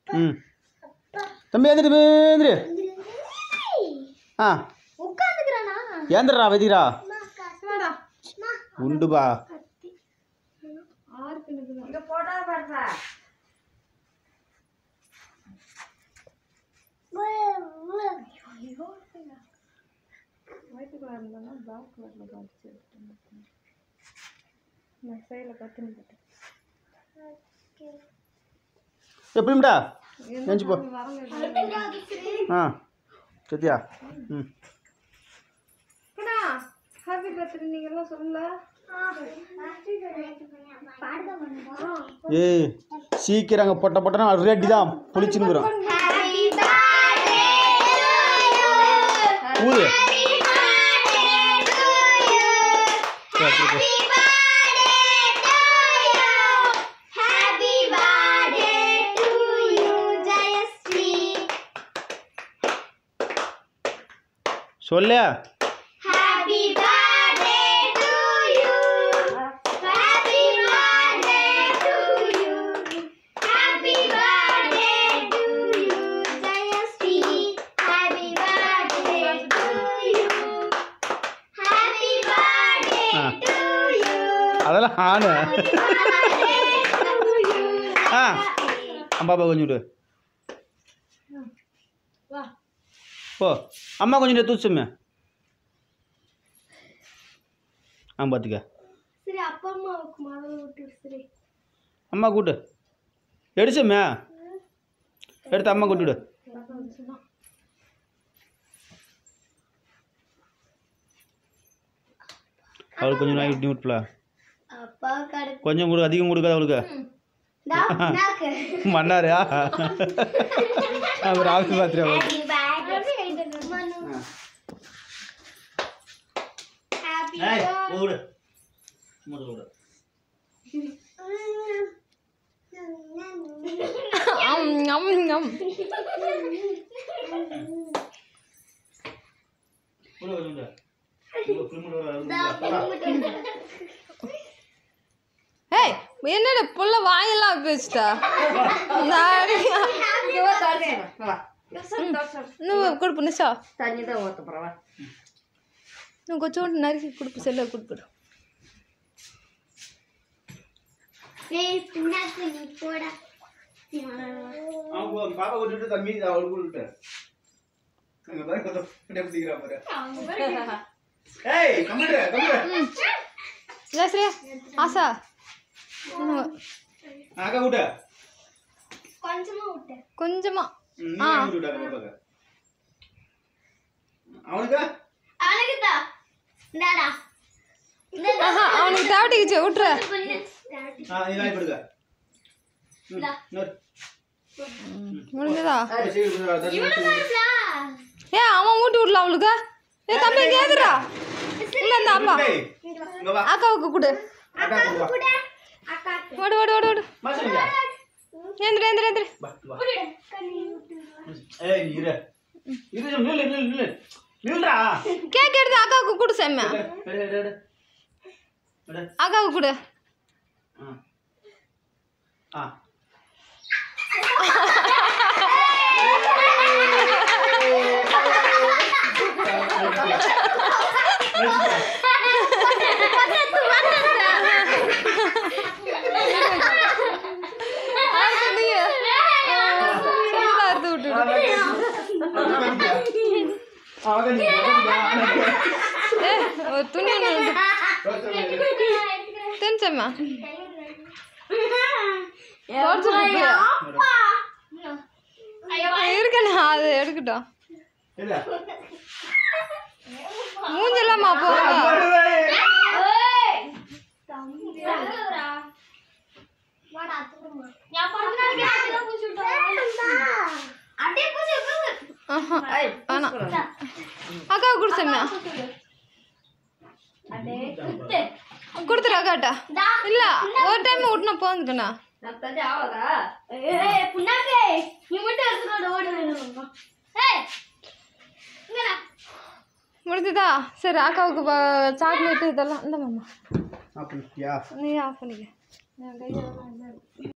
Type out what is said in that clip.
ம் தம்பி ஏந்திரி ஏந்திரி ஆ உட்காந்துக்கிறானா ஏந்திரா வெதிரா உண்டுபா இங்க போட்டா பாருப்பா எப்படிம்டா ஏஞ்சி போ ஆ சத்யா ம் ஹாப்பி பர்த்டே நீங்க எல்லாம் சொல்லல ஏய் சீக்கிரம் அங்கே பொட்ட பொட்டனா ரெடி தான் புளிச்சுன்னுக்குறோம் Happy birthday to you. ஊது Happy birthday to you. Happy birthday to you. Happy birthday to you, Jayashree. சொல்லு Happy birthday to you. Happy birthday to you. Happy birthday to you, Jayashree. Happy birthday to you. Happy birthday Ah. to you. அதெல்லாம் ஆணு Happy birthday to you. ஆ அம்பாப்பா கொஞ்சம் விடு போ அம்மா கொஞ்சம் தூச்சுமே ஆ பார்த்துக்க சரி அப்பா அம்மாவுக்கு முதல்ல விட்டு சரி அம்மா கூட்டு எடுச்சம்மே எடுத்து அம்மா கூட்டிவிடு அவளுக்கு கொஞ்சம் நாய் நியூட்ல அப்பா கடை கொஞ்சம் கொடு அதிகம் கொடுக்காத அவளுக்கு நாக்கு மன்னாரியா அவர் ஆஃபீஸ் பார்த்துரு அவளுக்கு Happy ஏய், birthday. விடு. முதல்ல விடு. விடு, விடு, விடு. இங்க film விடு, விடு, விடு. ஏய் என்னடா புள்ள வாயெல்லாம் பேசிட்டா இன்னும் கொடுப்பு நிஷா தண்ணி தான் ஊத்த போறவா இன்னும் கொஞ்சோண்டு நறுக்கி கொடுப்பு செல்ல கொடுப்புடு ஏய், பின்னாக்கு நீ போடா. அவன் போ- பாப்பா விட்டுட்டு தம்பி அவளுக்கு விட்டுட்டு அங்க பாரு, கொஞ்சம் அப்படியே பிடிக்கிறா பாரு. ஏய் கம்மிடு கம்மிடு ஜெயஸ்ரீ ஆசா இன்னும் அக்கா விட்டு கொஞ்சமா விட்டு. கொஞ்சமா ம், நீ வாங்கி விட்டு அக்கா பாப்பாக்கு. அவனுக்கு அவனுக்குதான். இந்தாடா. இந்தாடா. ஆஹா அவனுக்கு தேவட்டிக்குச்சு விட்டுரு பண்ணு. ஆ நீ வாங்கி கொடுக்க ம், இன்னொரு. முடிஞ்சதா சரி, சரி, கொடுங்க, தண்ணி ஊத்தி விடு. இந்தா. ஏ அவன் ஊட்டி விடல அவளுக்கு ஏ தம்பி கேக்குறா இல்ல இந்த அப்பா டேய், இங்க வா. அக்காவுக்கு கொடு அக்கா கொண்டு வா. கூட. அக்காக்கு. ஓடு ஓடு ஓடு ஓடு மாசுங்க. எந்திரி எந்திரி எந்திரி வா, வா. விடு. கண்ணி விட்டு. ஏய் நீ இரு இரு நில்லு நில்லு நில்லு நில்றா கேக் எடுத்து அக்காவுக்கு கொடு செம்ம எடு, எடு, எடு, எடு. எடு. அக்காவுக்கு கொடு ஆ. ஆ அடுத்து நீ சின்னதா எடுத்து விட்டு விடு. ஏ ஒரு துணி ஒன்று தெரிஞ்சம்மா தோற்று போட்டியா இருக்கண்ணா அது எடுக்கட்டும் மூஞ்செல்லாமா போங்க அப்படியே பூசி பூசி ஆஹா வேணாம் அக்கா குடிச்சம்மா கொடுத்துரு அக்காட்டா இல்ல ஒரு டைம் விட்டுனா போந்துக்கண்ணா நான் தண்ணி ஆகாதா ஏய் புண்ணாக்கே நீ மட்டும் எடுத்துக்கோட ஓடி வேணும் ஏய் இங்கடா முடிஞ்சுதா சரி அக்காவுக்கு சாக்லேட்டு இதெல்லாம் இந்த மாமா அப்படியா நீ ஆஃப் பண்ணிக்க நான் கையால